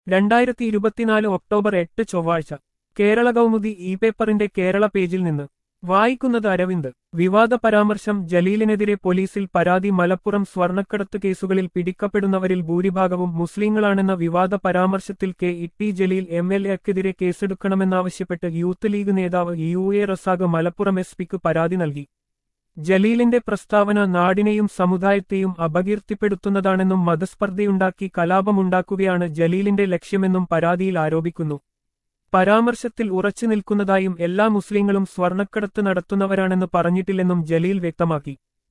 രണ്ടായിരത്തി ഇരുപത്തിനാല് ഒക്ടോബർ എട്ട് ചൊവ്വാഴ്ച കേരള കൗമുദി ഇ പേപ്പറിന്റെ കേരള പേജിൽ നിന്ന് വായിക്കുന്നത് അരവിന്ദ് വിവാദ പരാമർശം ജലീലിനെതിരെ പോലീസിൽ പരാതി മലപ്പുറം സ്വർണ്ണക്കടത്ത് കേസുകളിൽ പിടിക്കപ്പെടുന്നവരിൽ ഭൂരിഭാഗവും മുസ്ലിങ്ങളാണെന്ന വിവാദ പരാമർശത്തിൽ K E T Jaleel M L എക്കെതിരെ കേസെടുക്കണമെന്നാവശ്യപ്പെട്ട് യൂത്ത് ലീഗ് നേതാവ് U A Razak Malappuram S പിക്ക് പരാതി നൽകി ജലീലിന്റെ പ്രസ്താവന നാടിനെയും സമുദായത്തെയും അപകീർത്തിപ്പെടുത്തുന്നതാണെന്നും മതസ്പർദ്ധയുണ്ടാക്കി കലാപമുണ്ടാക്കുകയാണ് ജലീലിന്റെ ലക്ഷ്യമെന്നും പരാതിയിൽ ആരോപിക്കുന്നു പരാമർശത്തിൽ ഉറച്ചു നിൽക്കുന്നതായും എല്ലാ മുസ്ലിങ്ങളും സ്വർണ്ണക്കടത്ത് നടത്തുന്നവരാണെന്ന് പറഞ്ഞിട്ടില്ലെന്നും ജലീൽ വ്യക്തമാക്കി